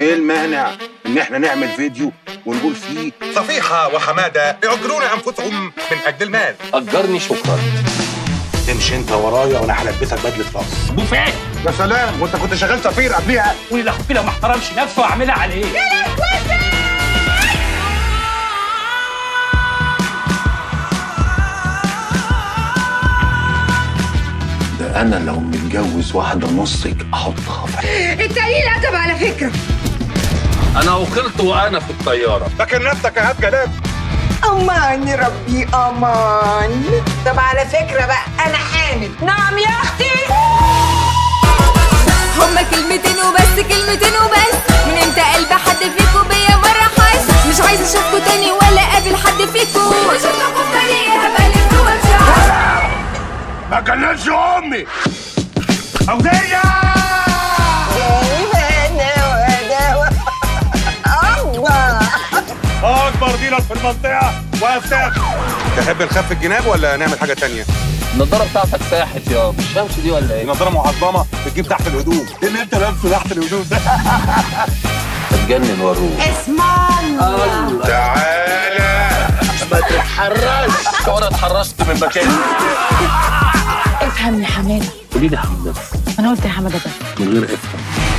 ايه المانع ان احنا نعمل فيديو ونقول فيه صفيحة وحمادة يؤجرون أنفسهم من أجل المال أجرني شكرا تمشي انت ورايا وانا هلبسك بدله راس بوفيه يا سلام وانت كنت شغال سفير قبليها قولي لاخوكي لو ما احترمش نفسه هعملها عليه ده أنا لو متجوز واحدة نصك أحطها في التقليل أدب على فكرة أنا وكلت وأنا في الطيارة لكن نفسك يا هاد جلال أمان يا ربي أمان طب على فكرة بقى أنا حامل نعم يا أختي هما كلمتين وبس كلمتين وبس من امتى قلب حد فيكو بيا مرة حس مش عايزة اشوفكوا تاني ولا اقابل حد فيكو وشوفكوا في طريقي هبقى لك جوا الشهر ما كلمش امي فوزيه أكبر ديلر في المنطقة وأفتاك تحب نخف الجناب ولا نعمل حاجة تانية؟ النضارة بتاعتك ساحت يا مش شمس دي ولا دي إيه؟ نظارة معظمة بتجيب تحت الهدوم إيه اللي أنت لابسه تحت الهدوم ده؟ هتجنن وروح اسمان تعالى ما تتحرش وأنا اتحرشت من مكاني افهم يا حماده قولي لي حمد انا قلت يا حماده بس من غير افهم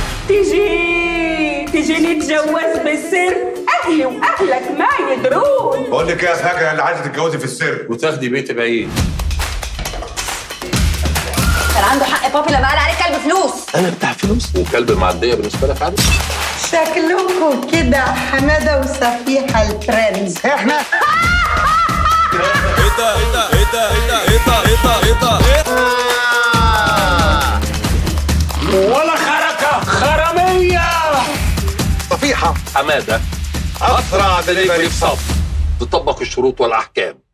تيجي تيجي نتجوز بالسر اهلي واهلك ما يدرون بقول لك إيه يا فاكر اللي عايزة تتجوزي في السر وتاخدي بيت بعيد كان عنده حق بابي لما قال عليه كلب فلوس أنا بتاع فلوس وكلب معدية بالنسبة لك عادي شكلكم كده حمادة وصفيحة الترندز احنا ولا خركه خرميه صفيحة حمادة أسرع دليفري دليفري في صف تطبق الشروط والأحكام